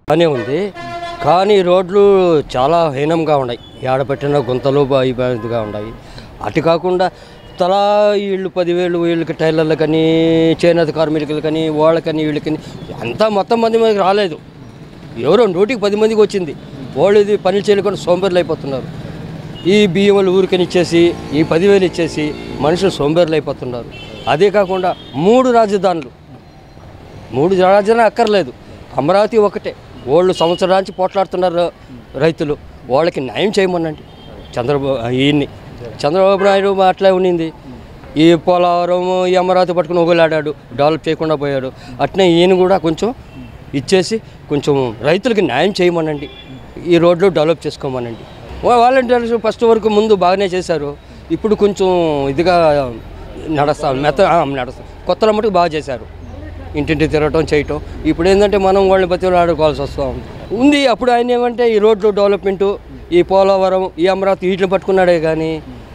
బాగానే ఉంది కానీ రోడ్లు చాలా హీనంగా ఉన్నాయి ఏడపెట్టిన గుంతలు బా- ఇబ్బందిగా ఉన్నాయి అటు కాకుండా తలా వీళ్ళు పదివేలు వీళ్ళకి టైలర్లకని చేనేత కార్మికులకని వాళ్ళకని వీళ్ళకని అంతా మొత్తం మంది మందికి రాలేదు ఎవరో నూటికి పది మందికి వచ్చింది వాళ్ళు ఇది పనులు చేయకుండా సోంబేర్లు అయిపోతున్నారు ఈ బియ్యం వాళ్ళు ఊరికని ఇచ్చేసి ఈ పదివేలు ఇచ్చేసి మనుషులు సోంబేర్లు అయిపోతున్నారు అదే కాకుండా మూడు రాజధానులు మూడు రాజధాని అక్కర్లేదు అమరావతి ఒకటే వాళ్ళు సంవత్సరానికి పోట్లాడుతున్నారు రైతులు వాళ్ళకి న్యాయం చేయమనండి చంద్రబాబు ఈయన్ని చంద్రబాబు నాయుడు అట్లే ఉండింది ఈ పోలవరం ఈ అమరావతి పట్టుకుని ఒగులాడాడు డెవలప్ చేయకుండా పోయాడు అట్నే ఈయన కూడా కొంచెం ఇచ్చేసి కొంచెం రైతులకి న్యాయం చేయమనండి ఈ రోడ్లు డెవలప్ చేసుకోమనండి వాలంటీర్స్ ఫస్ట్ వరకు ముందు బాగానే చేశారు ఇప్పుడు కొంచెం ఇదిగా నడుస్తాం మెత్త నడుస్తాం కొత్తలో మటుకు బాగా చేశారు ఇంటింటి తిరగటం చేయటం ఇప్పుడు ఏంటంటే మనం వాళ్ళని బతిలో ఆడుకోవాల్సి వస్తూ ఉంది ఉంది అప్పుడు ఆయన ఏమంటే ఈ రోడ్లు డెవలప్మెంటు ఈ పోలవరం ఈ అమరావతి వీటిని పట్టుకున్నాడే కానీ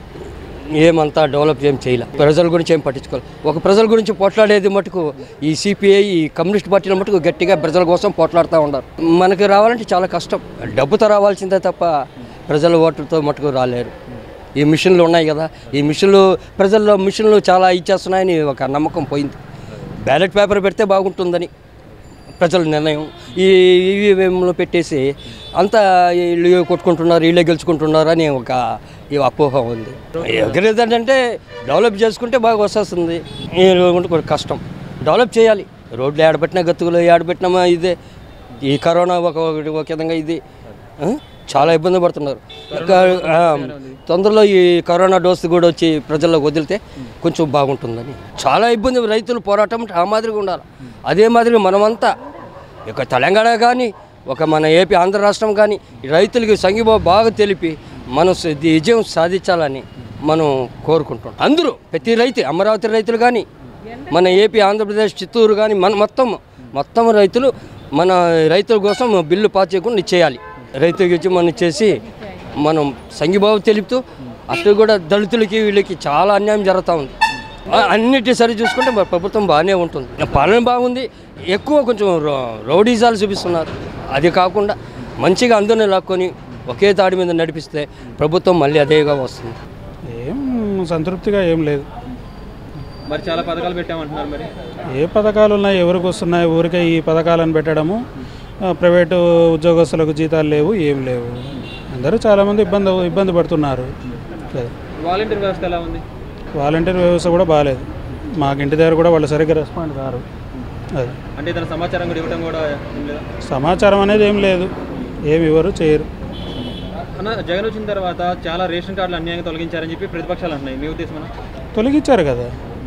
ఏమంతా డెవలప్ ఏం చేయలే ప్రజల గురించి ఏం పట్టించుకోవాలి ఒక ప్రజల గురించి పోట్లాడేది మటుకు ఈ సిపిఐ ఈ కమ్యూనిస్ట్ పార్టీల మటుకు గట్టిగా ప్రజల కోసం పోట్లాడుతూ ఉన్నారు మనకి రావాలంటే చాలా కష్టం డబ్బుతో రావాల్సిందే తప్ప ప్రజల ఓట్లతో మటుకు రాలేరు ఈ మిషన్లు ఉన్నాయి కదా ఈ మిషన్లు ప్రజల్లో మిషన్లు చాలా ఇచ్చేస్తున్నాయని ఒక నమ్మకం పోయింది బ్యాలెట్ పేపర్ పెడితే బాగుంటుందని ప్రజల నిర్ణయం ఈ ఈవీఎంలో పెట్టేసి అంతా వీళ్ళు కొట్టుకుంటున్నారు వీళ్ళే గెలుచుకుంటున్నారు అని ఒక ఈ అపోహ ఉంది ఎగరేదంటే డెవలప్ చేసుకుంటే బాగా వస్తుంది ఈ ఉంటే కొంచెం కష్టం డెవలప్ చేయాలి రోడ్లు ఏడబెట్టినా గతుకులు ఏడబెట్టినా ఇదే ఈ కరోనా ఒక ఒకటి ఒక విధంగా ఇది ఆ? చాలా ఇబ్బంది పడుతున్నారు ఇంకా, ఆ, తొందరలో ఈ కరోనా డోస్ కూడా వచ్చి ప్రజల్లో వదిలితే కొంచెం బాగుంటుందని చాలా ఇబ్బంది రైతులు పోరాటం ఆ మాదిరిగా ఉండాలి అదే మాదిరిగా మనమంతా ఇక తెలంగాణ కానీ ఒక మన ఏపీ ఆంధ్ర రాష్ట్రం కానీ రైతులకి సంఘీభావం బాగా తెలిపి మనం స- ఇది విజయం సాధించాలని మనం కోరుకుంటాం అందరూ ప్రతి రైతు అమరావతి రైతులు కానీ మన ఏపీ ఆంధ్రప్రదేశ్ చిత్తూరు కానీ మన మొత్తం మొత్తం రైతులు మన రైతుల కోసం బిల్లు పాస్ చేయకుండా చేయాలి రైతుల గురించి మనం చేసి మనం సంఘీభావం తెలుపుతూ అటు కూడా దళితులకి వీళ్ళకి చాలా అన్యాయం జరుగుతూ ఉంది ఆ, అన్నిటి సరి చూసుకుంటే మన ప్రభుత్వం బాగానే ఉంటుంది పాలన బాగుంది ఎక్కువ కొంచెం రౌ- రౌడీజాలు చూపిస్తున్నారు అది కాకుండా మంచిగా అందరిని లాక్కొని ఒకే తాడి మీద నడిపిస్తే ప్రభుత్వం మళ్ళీ అదేగా వస్తుంది ఏం సంతృప్తిగా ఏం లేదు మరి చాలా పథకాలు పెట్టామంటున్నారు మరి ఏ పథకాలు ఉన్నాయి ఎవరికి వస్తున్నాయి ఊరికే ఈ పథకాలను పెట్టడము ఆ, ప్రైవేటు ఉద్యోగస్తులకు జీతాలు లేవు ఏం లేవు అందరూ చాలామంది ఇబ్బంది ఇబ్బంది పడుతున్నారు అది. వాలంటీర్ వ్యవస్థ ఎలా ఉంది వాలంటీర్ వ్యవస్థ కూడా బాగాలేదు మాకు ఇంటి దగ్గర కూడా వాళ్ళు సరిగ్గా రెస్పాండ్ కారు అది అంటే ఇతర సమాచారం కూడా ఇవ్వడం కూడా ఏం లేదా సమాచారం అనేది ఏం లేదు ఏమి ఇవ్వరు చేయరు అన్న జగన్ వచ్చిన తర్వాత చాలా రేషన్ కార్డులు అన్యాయంగా తొలగించారని చెప్పి ప్రతిపక్షాలు అంటున్నాయి మీ ఉద్దేశం అన్న? తొలగించారు కదా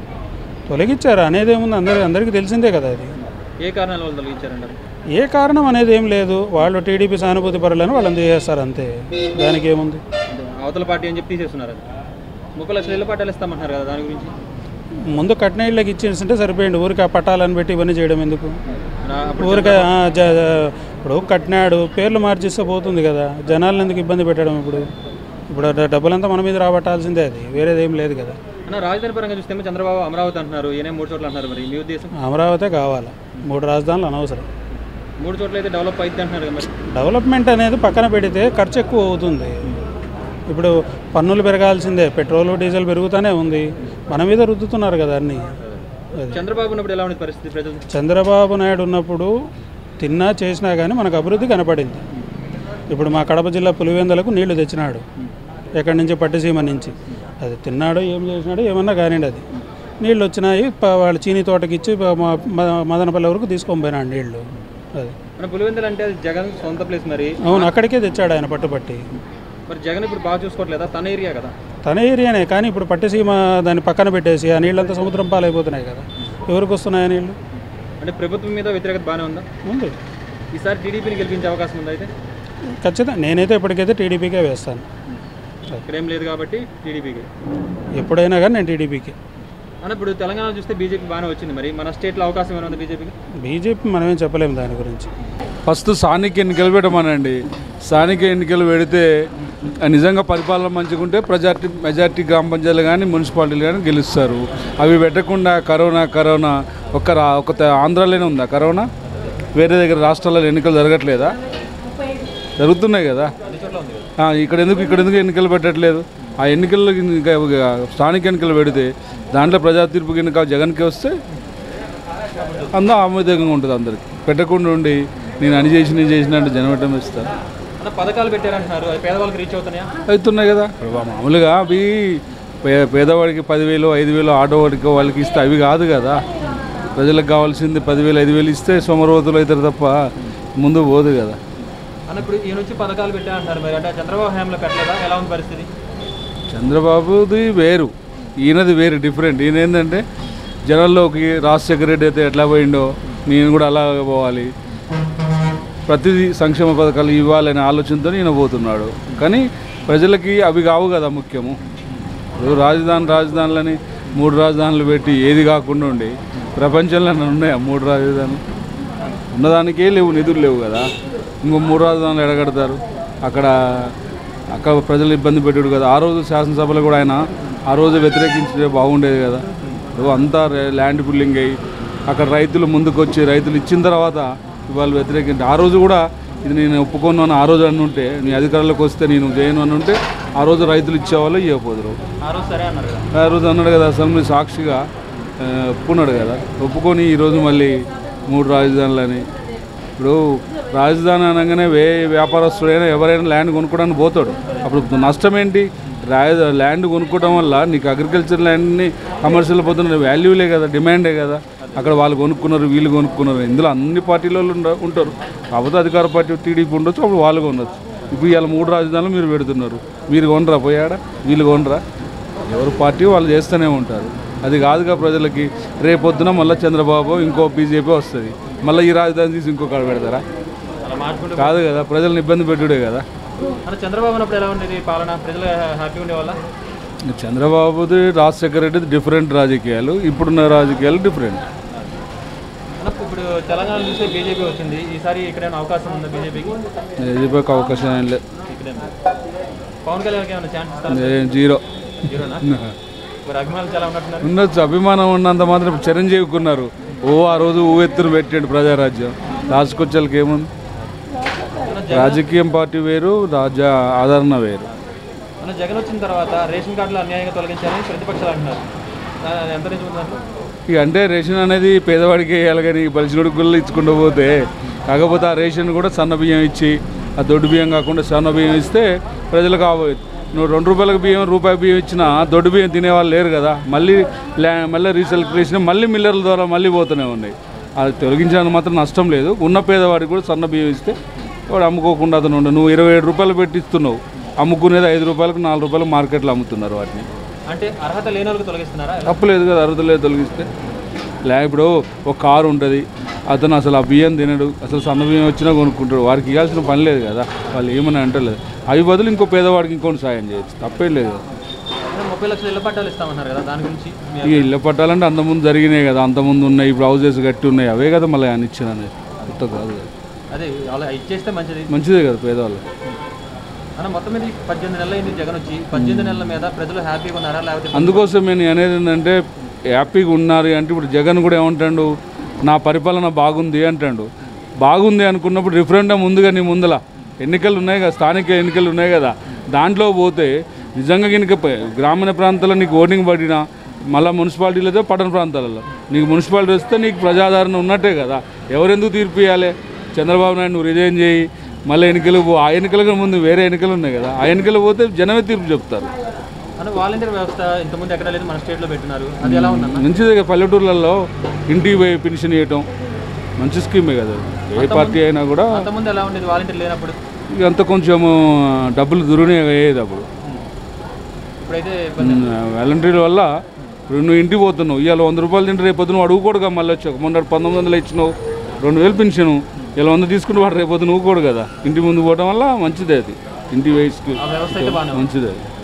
తొలగించారు అనేది ఏముంది అందరి అందరికీ తెలిసిందే కదా అది ఏ కారణాల వల్ల తొలగించారంటారు ఏ కారణం అనేది ఏం లేదు వాళ్ళు టీడీపీ సానుభూతి పరులను వాళ్ళని చేసేస్తారు అంతే దానికి ఏముంది అంటే అవతల పార్టీ అని చెప్పి తీసేస్తున్నారు అది ముప్పై లక్షల ఇళ్ళ పట్టాలు ఇస్తామంటున్నారు కదా దాని గురించి ముందు కట్న ఇళ్ళకి ఇచ్చేసింటే సరిపోయింది ఊరికి ఆ పట్టాలని పెట్టి ఇవన్నీ చేయడం ఎందుకు నా- అప్పుడు ఊరికే ఆ, జ- ఇప్పుడు కట్టినాడు పేర్లు మార్చిస్తే పోతుంది కదా జనాలను ఎందుకు ఇబ్బంది పెట్టడం ఇప్పుడు ఇప్పుడు ఆ డబ్బులంతా మన మీద రాబట్టాల్సిందే అది వేరేది ఏం లేదు కదా అన్న రాజధాని పరంగా చూస్తే చంద్రబాబు అమరావతి అంటున్నారు ఈయన మూడు చోట్ల అంటున్నారు మరి మీ ఉద్దేశం అమరావతి కావాలి మూడు రాజధానులు అనవసరం మూడు చోట్ల అయితే డెవలప్ అయితే అంటున్నారు కదా మరి డెవలప్మెంట్ అనేది పక్కన పెడితే ఖర్చు ఎక్కువ అవుతుంది ఇప్పుడు పన్నులు పెరగాల్సిందే పెట్రోల్ డీజిల్ పెరుగుతూనే ఉంది మన మీద రుద్దుతున్నారు కదా అన్నీ అది చంద్రబాబు ఉన్నప్పుడు ఎలా ఉంది పరిస్థితి ప్రజలు చంద్రబాబు నాయుడు ఉన్నప్పుడు తిన్నా చేసినా కానీ మనకు అభివృద్ధి కనపడింది ఇప్పుడు మా కడప జిల్లా పులివెందులకు నీళ్లు తెచ్చినాడు ఎక్కడి నుంచి పట్టిసీమ నుంచి అది తిన్నాడు ఏం చేసినాడు ఏమన్నా కానివ్వండి అది నీళ్ళు వచ్చినాయి ప- వాళ్ళ చీని తోటకి ఇచ్చి ప- మ- మ- మదనపల్లి వరకు తీసుకొని పోయినాడు నీళ్లు అది మన పులివెందులు అంటే అది జగన్ సొంత ప్లేస్ మరి అవును అక్కడికే తెచ్చాడు ఆయన పట్టుపట్టి మరి జగన్ ఇప్పుడు బాగా చూసుకోవట్లేదా తన ఏరియా కదా తన ఏరియానే కానీ ఇప్పుడు పట్టిసీమ దాన్ని పక్కన పెట్టేసి ఆ నీళ్ళంతా సముద్రం పాలైపోతున్నాయి కదా ఎవరికి వస్తున్నాయి ఆ నీళ్ళు అంటే ప్రభుత్వం మీద వ్యతిరేకత బాగానే ఉందా ఉంది ఈసారి టీడీపీని గెలిపించే అవకాశం ఉందా అయితే ఖచ్చితంగా నేనైతే ఇప్పటికైతే టీడీపీకే వేస్తాను ఇక్కడేం లేదు కాబట్టి టీడీపీకి ఎప్పుడైనా కానీ నేను టీడీపీకి అన్న ఇప్పుడు తెలంగాణ చూస్తే బీజేపీ బాగానే వచ్చింది మరి మన స్టేట్లో అవకాశం ఏమైనా ఉంది బీజేపీకి బీజేపీ మనమేం చెప్పలేము దాని గురించి ఫస్ట్ స్థానిక ఎన్నికలు పెట్టమనండి స్థానిక ఎన్నికలు పెడితే ఆ నిజంగా పరిపాలన మంచిగా ఉంటే ప్రజార్టీ మెజార్టీ గ్రామ పంచాయతీలు కానీ మున్సిపాలిటీలు కానీ గెలుస్తారు అవి పెట్టకుండా కరోనా కరోనా ఒక్క రా ఒక త- ఆంధ్రాలోనే ఉందా కరోనా వేరే దగ్గర రాష్ట్రాలలో ఎన్నికలు జరగట్లేదా జరుగుతున్నాయి కదా అన్ని చోట్ల ఉంది కదా ఆ, ఇక్కడ ఎందుకు ఇక్కడ ఎందుకు ఎన్నికలు పెట్టట్లేదు ఆ ఎన్నికల్లో ఇంకా ఇంకా స్థానిక ఎన్నికలు పెడితే దాంట్లో ప్రజా తీర్పు ఎన్నిక జగన్కి వస్తే అందరూ ఆమోదంగా ఉంటుంది అందరికి పెట్టకుండా ఉండి నేను అని చేసి నేను చేసిన అంటే జనం ఎట్టం ఇస్తాను అన్న పథకాలు పెట్టారంటున్నారు అది పేదవాళ్ళకి రీచ్ అవుతున్నాయా అవుతున్నాయి కదా ఇప్పుడు మామూలుగా అవి పే పేదవాడికి పదివేలు ఐదు వేలు ఆటో వాడికి వాళ్ళకి ఇస్తే అవి కాదు కదా ప్రజలకు కావాల్సింది పదివేలు ఐదు వేలు ఇస్తే సోమరవతులు అవుతారు తప్ప ముందు పోదు కదా అన్న ఇప్పుడు ఈ నుంచి పథకాలు పెట్టారంటున్నారు మరి అంటే చంద్రబాబు హయాంలో పెట్టలేదా ఎలా ఉంది పరిస్థితి చంద్రబాబుది వేరు ఈయనది వేరు డిఫరెంట్ ఈయన ఏంటంటే జనాల్లోకి రాజశేఖర రెడ్డి అయితే ఎట్లా పోయిండో నేను కూడా అలాగే పోవాలి ప్రతిదీ సంక్షేమ పథకాలు ఇవ్వాలనే ఆలోచనతో ఈయన పోతున్నాడు కానీ ప్రజలకి అవి కావు కదా ముఖ్యము ఇప్పుడు రాజధాని రాజధానులని మూడు రాజధానులు పెట్టి ఏది కాకుండా ఉండి ప్రపంచంలో ఉన్నాయా మూడు రాజధానులు ఉన్నదానికే లేవు నిధులు లేవు కదా ఇంకో మూడు రాజధానులు ఎడగడతారు అక్కడ అక్కడ ప్రజలు ఇబ్బంది పెట్టాడు కదా ఆ రోజు శాసనసభలో కూడా ఆయన ఆ రోజు వ్యతిరేకించే బాగుండేది కదా ఇప్పుడు అంతా రే- ల్యాండ్ పుల్లింగ్ అయ్యి అక్కడ రైతులు ముందుకు వచ్చి రైతులు ఇచ్చిన తర్వాత ఇవాళ వ్యతిరేకించి ఆ రోజు కూడా ఇది నేను ఒప్పుకున్నాను ఆ రోజు అని ఉంటే నీ అధికారంలోకి వస్తే నేను చేయను అని ఉంటే ఆ రోజు రైతులు ఇచ్చేవాళ్ళు ఇవ్వకపోదురు ఆ రోజు సరే అన్నారు కదా ఆ రోజు అన్నాడు కదా అసెంబ్లీ సాక్షిగా ఆ, ఒప్పుకున్నాడు కదా ఒప్పుకొని ఈరోజు మళ్ళీ మూడు రాజధానులని ఇప్పుడు రాజధాని అనగానే వే వ్యాపారస్తుడైనా ఎవరైనా ల్యాండ్ కొనుక్కోవడానికి పోతాడు అప్పుడు నష్టం ఏంటి రాజ ల్యాండ్ కొనుక్కోవడం వల్ల నీకు అగ్రికల్చర్ ల్యాండ్ని కమర్షియల్ పోతున్న వాల్యూలే కదా డిమాండే కదా అక్కడ వాళ్ళు కొనుక్కున్నారు వీళ్ళు కొనుక్కున్నారు ఇందులో అన్ని పార్టీల వాళ్ళు ఉండ- ఉంటారు కాకపోతే అధికార పార్టీ టీడీపీ ఉండొచ్చు అప్పుడు వాళ్ళు కొనొచ్చు ఇప్పుడు ఇవాళ మూడు రాజధానులు మీరు పెడుతున్నారు మీరు కొనరా పోయాడా వీళ్ళు కొనరా ఎవరు పార్టీ వాళ్ళు చేస్తూనే ఉంటారు అది కాదుగా ప్రజలకి రేపొద్దున మళ్ళీ చంద్రబాబు ఇంకో బీజేపీ వస్తుంది మళ్ళీ ఈ రాజధాని తీసి ఇంకో కాడ పెడతారా అలా మార్చుకుంటూ కాదు కదా ప్రజల్ని ఇబ్బంది పెట్టుడే కదా అన్న చంద్రబాబు ఉన్నప్పుడు ఎలా ఉండేది పాలన ప్రజలు హ్యాపీ ఉండే వాళ్ళ చంద్రబాబుది రాజశేఖర రెడ్డిది డిఫరెంట్ రాజకీయాలు ఇప్పుడున్న రాజకీయాలు డిఫరెంట్ అన్న ఇప్పుడు తెలంగాణ చూస్తే బీజేపీ వచ్చింది ఈసారి ఇక్కడేమైనా అవకాశం ఉందా బీజేపీకి బీజేపీకి అవకాశం ఏం లేదు ఇక్కడే పవన్ కళ్యాణ్కి ఏమైనా ఛాన్స్ ఇస్తారా ఏ జీరో జీరోనా మరి అభిమానులు చాలా ఉన్నట్టున్నారు ఉండొచ్చు అభిమానం ఉన్నంత మాత్రం చిరంజీవికి ఉన్నారు ఓ ఆ రోజు ఊవెత్తున పెట్టాడు ప్రజారాజ్యం రాజకొచ్చాలకి ఏముంది అన్న జగన్ రాజకీయం పార్టీ వేరు రాజ్య ఆదరణ వేరు అన్న జగన్ వచ్చిన తర్వాత రేషన్ కార్డులు అన్యాయంగా తొలగించారని ప్రతిపక్షాలు అంటున్నారు దాని- అది ఎంత నిజం ఉందంటే ఇక అంటే రేషన్ అనేది పేదవాడికి వేయాలి కానీ బలిసినోడి గుళ్ళు ఇచ్చుకుంటూ పోతే కాకపోతే ఆ రేషన్ కూడా సన్న బియ్యం ఇచ్చి ఆ దొడ్డు బియ్యం కాకుండా సన్న బియ్యం ఇస్తే ప్రజలకు ఆ నువ్వు రెండు రూపాయలకు బియ్యం రూపాయి బియ్యం ఇచ్చినా దొడ్డు బియ్యం తినేవాళ్ళు లేరు కదా మళ్ళీ ల్యా మళ్ళీ రీసర్క్యులేషన్ మళ్ళీ మిల్లర్ల ద్వారా మళ్ళీ పోతూనే ఉన్నాయి అది తొలగించడానికి మాత్రం నష్టం లేదు ఉన్న పేదవాడికి కూడా సన్న బియ్యం ఇస్తే వాడు అమ్ముకోకుండా అతను ఉండడు నువ్వు ఇరవై ఏడు రూపాయలు పెట్టి ఇస్తున్నావు అమ్ముకునేది ఐదు రూపాయలకు నాలుగు రూపాయలు మార్కెట్లో అమ్ముతున్నారు వాటిని అంటే అర్హత లేని వాళ్ళకి తొలగిస్తున్నారా తప్పలేదు కదా అర్హత లేదు తొలగిస్తే లే ఇప్పుడు ఒక కారు ఉంటుంది అతను అసలు ఆ బియ్యం తినడు అసలు సన్న బియ్యం వచ్చినా కొనుక్కుంటాడు వారికి ఇవ్వాల్సిన పని లేదు కదా వాళ్ళు ఏమని అంటలేదు అవి బదులు ఇంకో పేదవాడికి ఇంకోటి సాయం చేయొచ్చు తప్పే లేదు కదా అన్న ముప్పై లక్షల ఇళ్ల పట్టాలు ఇస్తామన్నారు కదా దాని గురించి మీ ఇక ఇళ్ళ పట్టాలంటే అంతకుముందు జరిగినాయి కదా అంతకుముందు ఉన్నాయి ఇప్పుడు హౌజెస్ కట్టి ఉన్నాయి అవే కదా మళ్ళీ ఆయన ఇచ్చిన అనేది కొత్త కాదు కదా అదే అలా ఇచ్చేస్తే మంచిది మంచిదే కదా పేదవాళ్ళు అన్న మొత్తం మీద ఈ పద్దెనిమిది నెలలు అయింది జగన్ వచ్చి పద్దెనిమిది నెలల మీద ప్రజలు హ్యాపీగా ఉన్నారా లేకపోతే అందుకోసం నేను అనేది ఏంటంటే హ్యాపీగా ఉన్నారు అంటే ఇప్పుడు జగన్ కూడా ఏమంటాడు నా పరిపాలన బాగుంది అంటాడు బాగుంది అనుకున్నప్పుడు రిఫరెండం ముందుగా నీ ముందల ఎన్నికలు ఉన్నాయి కదా స్థానిక ఎన్నికలు ఉన్నాయి కదా దాంట్లో పోతే నిజంగా కనుక ప- గ్రామీణ ప్రాంతాల్లో నీకు ఓటింగ్ పడినా మళ్ళీ మున్సిపాలిటీలతో పట్టణ ప్రాంతాలలో నీకు మున్సిపాలిటీ వస్తే నీకు ప్రజాదరణ ఉన్నట్టే కదా ఎవరెందుకు తీర్పు ఇవ్వాలి చంద్రబాబు నాయుడు నువ్వు రిజైన్ చేయి మళ్ళీ ఎన్నికలు పో ఆ ఎన్నికలకు ముందు వేరే ఎన్నికలు ఉన్నాయి కదా ఆ ఎన్నికలు పోతే జనమే తీర్పు చెప్తారు అన్న వాలంటీర్ వ్యవస్థ ఇంతకుముందు ఎక్కడ లేదు మన స్టేట్లో పెట్టినారు అది ఎలా ఉందన్న మంచిదే కదా పల్లెటూర్లలో ఇంటికి పోయి పెన్షన్ ఇవ్వటం మంచి స్కీమే కదా ఏ పార్టీ అయినా కూడా అంతకుముందు ఎలా ఉండేది వాలంటీర్ లేనప్పుడు ఇక అంత కొంచెము డబ్బులు దుర్వినియోగం అయ్యేది అప్పుడు ఇప్పుడైతే ఇబ్బంది వాలంటీర్ల వల్ల ఇప్పుడు నువ్వు ఇంటికి పోతున్నావు ఇవాళ వంద రూపాయలు తింటే రేపు పొద్దున అడుగుకోడుగా మళ్ళీ వచ్చావు మొన్న పంతొమ్మిది వందలు ఇచ్చినావు రెండు వేలు పెన్షన్ ఇలా వంద తీసుకుని వాడు రేపు పొద్దున ఊకోడు కదా ఇంటి ముందు పోవడం వల్ల మంచిదే అది ఇంటి వయసుకి ఆ వ్యవస్థ అయితే బాగానే ఉంది మంచిదే అది